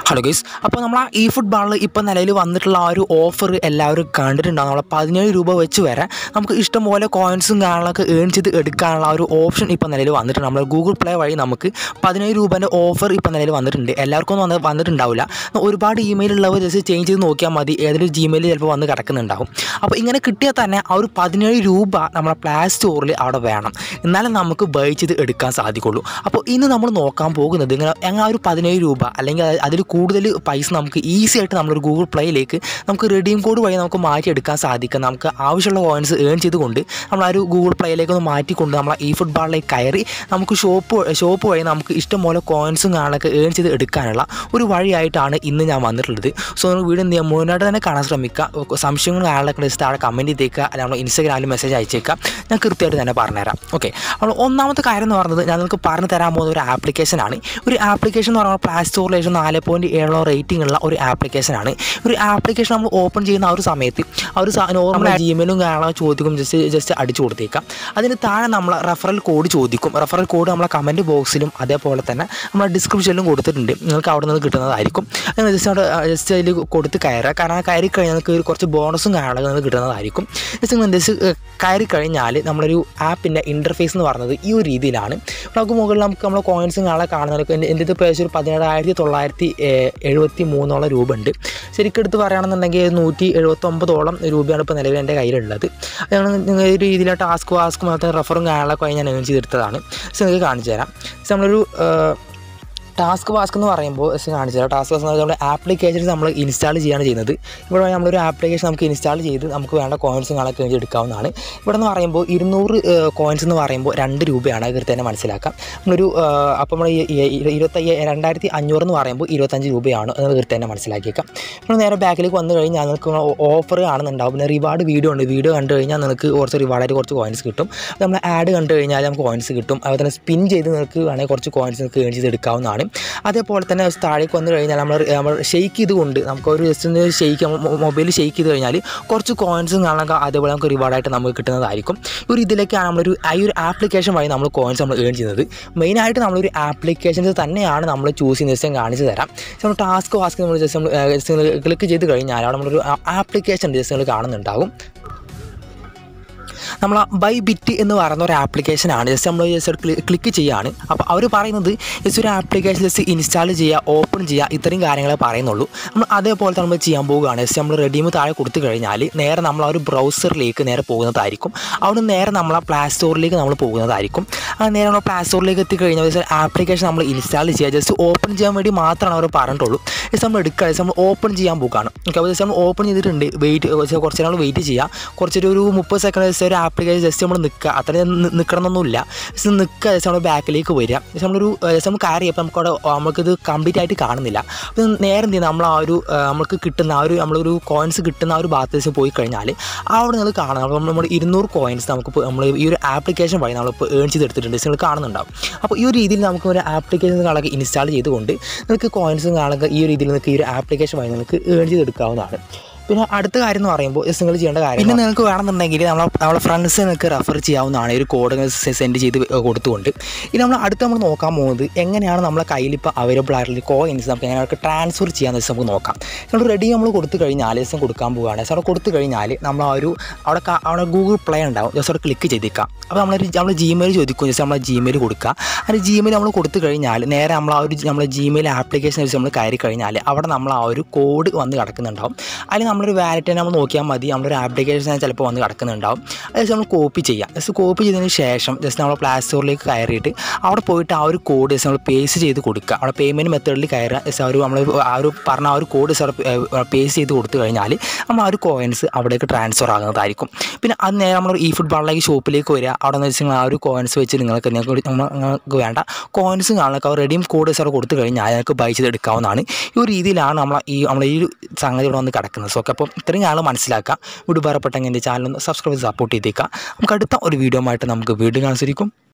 hello guys അപ്പോൾ നമ്മൾ ആ ഇ ഫുട്ബോളിൽ ഇപ്പോൾ നിലവിൽ വന്നിട്ടുള്ള ആ ഒരു ഓഫർ എല്ലാവരും കണ്ടിട്ടുണ്ടാകും നമ്മളെ പതിനേഴ് രൂപ വെച്ച് വരെ നമുക്ക് ഇഷ്ടംപോലെ കോയിൻസും കാര്യങ്ങളൊക്കെ ഏൺ ചെയ്ത് എടുക്കാനുള്ള ആ ഒരു ഓപ്ഷൻ ഇപ്പോൾ നിലവിൽ വന്നിട്ടുണ്ട് നമ്മൾ ഗൂഗിൾ പ്ലേ വഴി നമുക്ക് പതിനേഴ് രൂപേൻ്റെ ഓഫർ ഇപ്പോൾ നിലവിൽ വന്നിട്ടുണ്ട് എല്ലാവർക്കും ഒന്നും വന്ന് വന്നിട്ടുണ്ടാവില്ല ഒരുപാട് ഇമെയിൽ ഉള്ളവർ ജസ്റ്റ് ചേഞ്ച് ചെയ്ത് നോക്കിയാൽ മതി ഏതൊരു ജിമെയിൽ ചിലപ്പോൾ വന്ന് കിടക്കുന്നുണ്ടാവും അപ്പോൾ ഇങ്ങനെ കിട്ടിയാൽ തന്നെ ആ ഒരു പതിനേഴ് രൂപ നമ്മുടെ പ്ലേ സ്റ്റോറിൽ അവിടെ വേണം എന്നാലേ നമുക്ക് ബൈ ചെയ്ത് എടുക്കാൻ സാധിക്കുള്ളൂ അപ്പോൾ ഇന്ന് നമ്മൾ നോക്കാൻ പോകുന്നത് ഇങ്ങനെ എങ്ങനെ ആ ഒരു പതിനേഴ് രൂപ അല്ലെങ്കിൽ അത് അതിൽ കൂടുതൽ പൈസ നമുക്ക് ഈസി ആയിട്ട് നമ്മളൊരു ഗൂഗിൾ പ്ലേയിലേക്ക് നമുക്ക് റെഡീം കോഡ് വഴി നമുക്ക് മാറ്റിയെടുക്കാൻ സാധിക്കും നമുക്ക് ആവശ്യമുള്ള കോയിൻസ് ഏൺ ചെയ്തുകൊണ്ട് നമ്മൾ ആ ഒരു ഗൂഗിൾ പ്ലേയിലേക്ക് ഒന്ന് മാറ്റിക്കൊണ്ട് നമ്മൾ ഈ ഫുട്ബോളിലേക്ക് കയറി നമുക്ക് ഷോപ്പ് ഷോപ്പ് വഴി നമുക്ക് ഇഷ്ടംപോലെ കോയിൻസും കാണൊക്കെ ഏൺ ചെയ്ത് എടുക്കാനുള്ള ഒരു വഴിയായിട്ടാണ് ഇന്ന് ഞാൻ വന്നിട്ടുള്ളത് സോ നിങ്ങൾ വീഡിയോ എന്ത് ചെയ്യുക മുന്നോട്ട് തന്നെ കാണാൻ ശ്രമിക്കുക സംശയങ്ങൾ കാണാനൊക്കെ ഉണ്ടെങ്കിൽ താഴെ കമൻറ്റ് ചെയ്തേക്കുക അല്ലെങ്കിൽ നമ്മൾ ഇൻസ്റ്റാഗ്രാമിൽ മെസ്സേജ് അയച്ചേക്കാം ഞാൻ കൃത്യമായിട്ട് തന്നെ പറഞ്ഞുതരാം ഓക്കെ അപ്പോൾ ഒന്നാമത്തെ കാര്യം എന്ന് പറയുന്നത് ഞാൻ നിങ്ങൾക്ക് പറഞ്ഞു തരാൻ പോകുന്ന ഒരു ആപ്ലിക്കേഷനാണ് ഒരു ആപ്ലിക്കേഷൻ എന്ന് പറയുമ്പോൾ പ്ലേ സ്റ്റോറിൽ ഏകദേശം നാല് പോയിൻറ്റ് ഏഴോ റേറ്റിംഗ് ഉള്ള ഒരു ആപ്ലിക്കേഷനാണ് ഒരു ആപ്ലിക്കേഷൻ നമ്മൾ ഓപ്പൺ ചെയ്യുന്ന ആ ഒരു സമയത്ത് ആ ഒരു നോർമൽ ജിമെയിലും കാര്യങ്ങളൊക്കെ ചോദിക്കും ജസ്റ്റ് ജസ്റ്റ് അടിച്ചു കൊടുത്തേക്കാം അതിന് താഴെ നമ്മൾ റെഫറൽ കോഡ് ചോദിക്കും റെഫറൽ കോഡ് നമ്മളെ കമൻറ്റ് ബോക്സിലും അതേപോലെ തന്നെ നമ്മളെ ഡിസ്ക്രിപ്ഷനിലും കൊടുത്തിട്ടുണ്ട് നിങ്ങൾക്ക് അവിടെ നിന്ന് കിട്ടുന്നതായിരിക്കും നിങ്ങൾ ജസ്റ്റ് അവിടെ ജസ്റ്റ് അതിൽ കൊടുത്ത് കയറുക കാരണം കയറി കഴിഞ്ഞാൽ നിങ്ങൾക്ക് ഒരു കുറച്ച് ബോണസും കാര്യങ്ങളൊക്കെ നിങ്ങൾക്ക് കിട്ടുന്നതായിരിക്കും ജസ്റ്റ് നിങ്ങൾ ജസ്റ്റ് കയറി കഴിഞ്ഞാൽ നമ്മളൊരു ആപ്പിൻ്റെ ഇൻ്റർഫേസ് എന്ന് പറയുന്നത് ഈ ഒരു രീതിയിലാണ് നമുക്ക് മുകളിൽ നമുക്ക് നമ്മൾ കോയിൻസും കാണാൻ കാണുന്നത് എൻ്റെ എൻ്റെ ഇത് പേഴ്സ് ഒരു പതിനേഴായിരത്തി തൊള്ളായിരത്തി എഴുപത്തി മൂന്നോളം രൂപ ഉണ്ട് ശരിക്കും എടുത്ത് പറയുകയാണെന്നുണ്ടെങ്കിൽ നൂറ്റി എഴുപത്തൊമ്പതോളം രൂപയാണ് ഇപ്പോൾ നിലവിൽ എൻ്റെ കയ്യിലുള്ളത് അതാണ് നിങ്ങൾ ഒരു രീതിയിൽ ടാസ്ക് വാസ്കും മാത്രം റെഫറും കാര്യങ്ങളൊക്കെ ഞാൻ ഏൺ ചെയ്തെടുത്തതാണ് പക്ഷേ നിങ്ങൾക്ക് കാണിച്ചു തരാം പക്ഷേ നമ്മളൊരു ടാസ്ക് വാസ്ക് എന്ന് പറയുമ്പോൾ ജസ്റ്റ് കാണിച്ചു തരാം ടാസ്ക് വാസ്ക് എന്ന് പറയുമ്പോൾ ആപ്ലിക്കേഷൻസ് നമ്മൾ ഇൻസ്റ്റാൾ ചെയ്യുകയാണ് ചെയ്യുന്നത് ഇവിടെ നമ്മളൊരു ആപ്ലിക്കേഷൻ നമുക്ക് ഇൻസ്റ്റാൾ ചെയ്ത് നമുക്ക് വേണ്ട കോയിൻസും കാണൊക്കെ എഴുതി എടുക്കാവുന്നതാണ് ഇവിടെ എന്ന് പറയുമ്പോൾ ഇരുന്നൂറ് കോയിൻസ് എന്ന് പറയുമ്പോൾ രണ്ട് രൂപയാണ് അത് കൃത്യം തന്നെ മനസ്സിലാക്കാം നമ്മളൊരു അപ്പോൾ നമ്മൾ ഇരുപത്തയ്യ രണ്ടായിരത്തി അഞ്ഞൂറ് എന്ന് പറയുമ്പോൾ ഇരുപത്തഞ്ച് രൂപയാണ് അത് കൃത്യം തന്നെ മനസ്സിലാക്കിയേക്കാം നമ്മൾ നേരെ ബാക്കിലേക്ക് വന്നു കഴിഞ്ഞാൽ നിങ്ങൾക്ക് ഓഫർ കാണുന്നുണ്ടാവും പിന്നെ റിവാർഡ് വീഡിയോ ഉണ്ട് വീഡിയോ കണ്ടു കഴിഞ്ഞാൽ നിങ്ങൾക്ക് കുറച്ച് റിവാർഡായിട്ട് കുറച്ച് കോയിൻസ് കിട്ടും നമ്മൾ ആഡ് കണ്ടു കഴിഞ്ഞാൽ നമുക്ക് കോയിൻസ് കിട്ടും അതുപോലെ തന്നെ സ്പിൻ ചെയ്ത് നിങ്ങൾക്ക് വേണമെങ്കിൽ കുറച്ച് കോയിൻസ് നിങ്ങൾക്ക് ഏൺ ചെയ്ത് എടുക്കാവുന്നതാണ് അതേപോലെ തന്നെ താഴേക്ക് വന്നു കഴിഞ്ഞാൽ നമ്മൾ നമ്മൾ ഷെയ്ക്ക് ചെയ്തുകൊണ്ട് നമുക്ക് ഒരു ജസ്റ്റ് ഒന്ന് ഷെയ്ക്ക് മൊബൈൽ ഷെയ്ക്ക് ചെയ്ത് കഴിഞ്ഞാൽ കുറച്ച് കോയിൻസും കാണാൻ അതേപോലെ നമുക്ക് റിവാർഡായിട്ട് നമുക്ക് കിട്ടുന്നതായിരിക്കും ഒരു ഇതിലേക്കാണ് നമ്മളൊരു ഈ ഒരു ആപ്ലിക്കേഷൻ വഴി നമ്മൾ കോയിൻസ് നമ്മൾ ഏൺ ചെയ്യുന്നത് മെയിനായിട്ട് നമ്മളൊരു ആപ്ലിക്കേഷൻസ് തന്നെയാണ് നമ്മൾ ചൂസ് ചെയ്യുന്ന ജസ്റ്റ് കാണിച്ചു തരാം നമ്മൾ ടാസ്ക് വാസ്ക് നമ്മൾ ജസ്റ്റ് നമ്മൾ ജസ്റ്റ് ക്ലിക്ക് ചെയ്ത് കഴിഞ്ഞാൽ അവിടെ നമ്മളൊരു ആപ്ലിക്കേഷൻ ജസ്റ്റ് നിങ്ങൾ കാണുന്നുണ്ടാകും നമ്മൾ ബൈ ബിറ്റ് എന്ന് പറയുന്ന ഒരു ആപ്ലിക്കേഷനാണ് ജസ്റ്റ് നമ്മൾ ജസ്റ്റ് ക്ലിക്ക് ചെയ്യുകയാണ് അപ്പോൾ അവർ പറയുന്നത് ജസ്റ്റ് ഒരു ആപ്ലിക്കേഷൻ ജസ്റ്റ് ഇൻസ്റ്റാൾ ചെയ്യുക ഓപ്പൺ ചെയ്യുക ഇത്രയും കാര്യങ്ങളെ പറയുന്നുള്ളൂ നമ്മൾ അതേപോലെ തന്നെ നമ്മൾ ചെയ്യാൻ പോവുകയാണ് ജസ്റ്റ് നമ്മൾ റെഡീം താഴെ കൊടുത്തു കഴിഞ്ഞാൽ നേരെ നമ്മൾ ആ ഒരു ബ്രൗസറിലേക്ക് നേരെ പോകുന്നതായിരിക്കും അവിടെ നേരെ നമ്മൾ ആ പ്ലേ സ്റ്റോറിലേക്ക് നമ്മൾ പോകുന്നതായിരിക്കും ആ നേരെ നമ്മൾ പ്ലേ സ്റ്റോറിലേക്ക് എത്തിക്കഴിഞ്ഞാൽ ജസ്റ്റ് ആപ്ലിക്കേഷൻ നമ്മൾ ഇൻസ്റ്റാൾ ചെയ്യുക ജസ്റ്റ് ഓപ്പൺ ചെയ്യാൻ വേണ്ടി മാത്രമാണ് അവർ പറഞ്ഞിട്ടുള്ളൂ ജസ്റ്റ് നമ്മൾ എടുക്കുക ജസ്റ്റ് നമ്മൾ ഓപ്പൺ ചെയ്യാൻ പോകുകയാണ് ഓക്കെ അപ്പോൾ ജസ്റ്റ് നമ്മൾ ഓപ്പൺ ചെയ്തിട്ടുണ്ട് വെയിറ്റ് കുറച്ച് നാൾ വെയിറ്റ് ചെയ്യുക കുറച്ചൊരു ഒരു മുപ്പത് സെക്കൻഡ് ജസ്റ്റ് ഒരു ആപ്ലിക്കേഷൻ ജസ്റ്റ് നമ്മൾ നിൽക്കുക അത്രയും നിൽക്കണമെന്നൊന്നുമില്ല ജസ്റ്റ് നിൽക്കുക ജസ്റ്റ് നമ്മൾ ബാക്കിലേക്ക് വരിക ജസ്റ്റ് നമ്മളൊരു ജസ്റ്റ് നമ്മൾ കയറിയപ്പോൾ നമുക്ക് അവിടെ നമുക്കിത് കംപ്ലീറ്റ് ആയിട്ട് കാണുന്നില്ല അപ്പോൾ നേരെ എന്ത് ചെയ്യുന്നത് നമ്മൾ ആ ഒരു നമുക്ക് കിട്ടുന്ന ആ ഒരു നമ്മളൊരു കോയിൻസ് കിട്ടുന്ന ആ ഒരു ഭാഗത്ത് പോയി കഴിഞ്ഞാൽ അവിടെ നിങ്ങൾ കാണാം അപ്പോൾ നമ്മൾ ഇരുന്നൂറ് കോയിൻസ് നമുക്ക് നമ്മൾ ഈ ഒരു ആപ്ലിക്കേഷൻ വഴി നമ്മളിപ്പോൾ ഏൺ ചെയ്തെടുത്തിട്ടുണ്ട് നിങ്ങൾ കാണുന്നുണ്ടാവും അപ്പോൾ ഈ ഒരു രീതിയിൽ നമുക്ക് ഒരു ആപ്ലിക്കേഷൻ കാണൊക്കെ ഇൻസ്റ്റാൾ ചെയ്തുകൊണ്ട് നിങ്ങൾക്ക് കോയിൻസും കാണൊക്കെ ഈ ഒരു രീതിയിൽ നിങ്ങൾക്ക് ഈ ഒരു ആപ്ലിക്കേഷൻ വഴി നിങ്ങൾക്ക് ഏൺ ചെയ്തെടുക്കാവുന്നതാണ് പിന്നെ അടുത്ത കാര്യം എന്ന് പറയുമ്പോൾ ജസ്റ്റ് നിങ്ങൾ ചെയ്യേണ്ട കാര്യം പിന്നെ നിങ്ങൾക്ക് വേണമെന്നുണ്ടെങ്കിൽ നമ്മളെ നമ്മളെ ഫ്രണ്ട്സ് നിങ്ങൾക്ക് റെഫർ ചെയ്യാവുന്നതാണ് ഒരു കോഡ് സെൻഡ് ചെയ്ത് കൊടുത്തുകൊണ്ട് ഇനി നമ്മൾ അടുത്ത് നമ്മൾ നോക്കാൻ പോകുന്നത് എങ്ങനെയാണ് നമ്മളെ കയ്യിൽ ഇപ്പോൾ അവൈലബിൾ ആയിട്ടുള്ള കോയിൻസ് നമുക്ക് എങ്ങനെ ട്രാൻസ്ഫർ ചെയ്യാമെന്ന് വെച്ചാൽ നമുക്ക് നോക്കാം നമ്മൾ റെഡി നമ്മൾ കൊടുത്തു കഴിഞ്ഞാൽ ദിവസം കൊടുക്കാൻ പോവുകയാണ് ജസ്റ്റ് അവിടെ കൊടുത്തു കഴിഞ്ഞാൽ നമ്മൾ ആ ഒരു അവിടെ അവിടെ ഗൂഗിൾ പ്ലേ ഉണ്ടാവും ജസ്റ്റ് അവിടെ ക്ലിക്ക് ചെയ്തേക്കാം അപ്പോൾ നമ്മൾ നമ്മൾ ജിമെയിൽ ചോദിക്കും ജസ്റ്റ് നമ്മൾ ജിമെയിൽ കൊടുക്കുക അതിന് ജിമെയിൽ നമ്മൾ കൊടുത്തു കഴിഞ്ഞാൽ നേരെ നമ്മൾ ആ ഒരു നമ്മുടെ ജിമെയിൽ ആപ്ലിക്കേഷൻ വെച്ച് നമ്മൾ കയറി കഴിഞ്ഞാൽ അവിടെ നമ്മൾ ആ ഒരു കോഡ് വന്ന് കിടക്കുന്നുണ്ടാവും അതിൽ നമ്മളൊരു വാലറ്റ് നമ്മൾ നോക്കിയാൽ മതി നമ്മളൊരു ആപ്ലിക്കേഷൻ ചിലപ്പോൾ വന്ന് കിടക്കുന്നുണ്ടാവും അത് ജസ്റ്റ് നമ്മൾ കോപ്പി ചെയ്യാം ജസ്റ്റ് കോപ്പി ചെയ്തതിന് ശേഷം ജസ്റ്റ് നമ്മൾ പ്ലേ സ്റ്റോറിലേക്ക് കയറിയിട്ട് അവിടെ പോയിട്ട് ആ ഒരു കോഡ് ജസ്റ്റ് നമ്മൾ പേസ്റ്റ് ചെയ്ത് കൊടുക്കുക അവിടെ പേയ്മെൻറ്റ് മെത്തേഡിൽ കയറുക ജസ്റ്റ് ആ ഒരു നമ്മൾ ആ ഒരു പറഞ്ഞ ആ ഒരു കോഡ് പേസ്റ്റ് ചെയ്ത് കൊടുത്തു കഴിഞ്ഞാൽ നമ്മൾ ആ ഒരു കോയിൻസ് അവിടേക്ക് ട്രാൻസ്ഫർ ആകുന്നതായിരിക്കും പിന്നെ അത് നേരെ നമ്മൾ ഈ ഫുട്ബോളിലേക്ക് ഷോപ്പിലേക്ക് വരിക അവിടെ നിന്ന് വെച്ചാൽ ആ ഒരു കോയിൻസ് വെച്ച് നിങ്ങൾക്ക് നിങ്ങൾക്ക് നിങ്ങൾക്ക് വേണ്ട കോയിൻസ് കാണുക റെഡീം കോഡ് സാർ കൊടുത്തു കഴിഞ്ഞാൽ നിങ്ങൾക്ക് ബൈ ചെയ്ത് എടുക്കാവുന്നതാണ് ഈ ഒരു രീതിയിലാണ് നമ്മൾ ഈ നമ്മൾ ഈ ഒരു സംഗതി ഇവിടെ വന്ന് കിടക്കുന്നത് സോ അപ്പോൾ ഇത്രയും ആൾ മനസ്സിലാക്കുക വീഡിയോ ഉപകാരപ്പെട്ടെങ്കിൽ എൻ്റെ ചാനൽ ഒന്ന് സബ്സ്ക്രൈബ് ചെയ്ത് സപ്പോർട്ട് ചെയ്തേക്കുക നമുക്ക് അടുത്ത ഒരു വീഡിയോ ആയിട്ട് നമുക്ക് വീണ്ടും കാണിച്ചിരിക്കും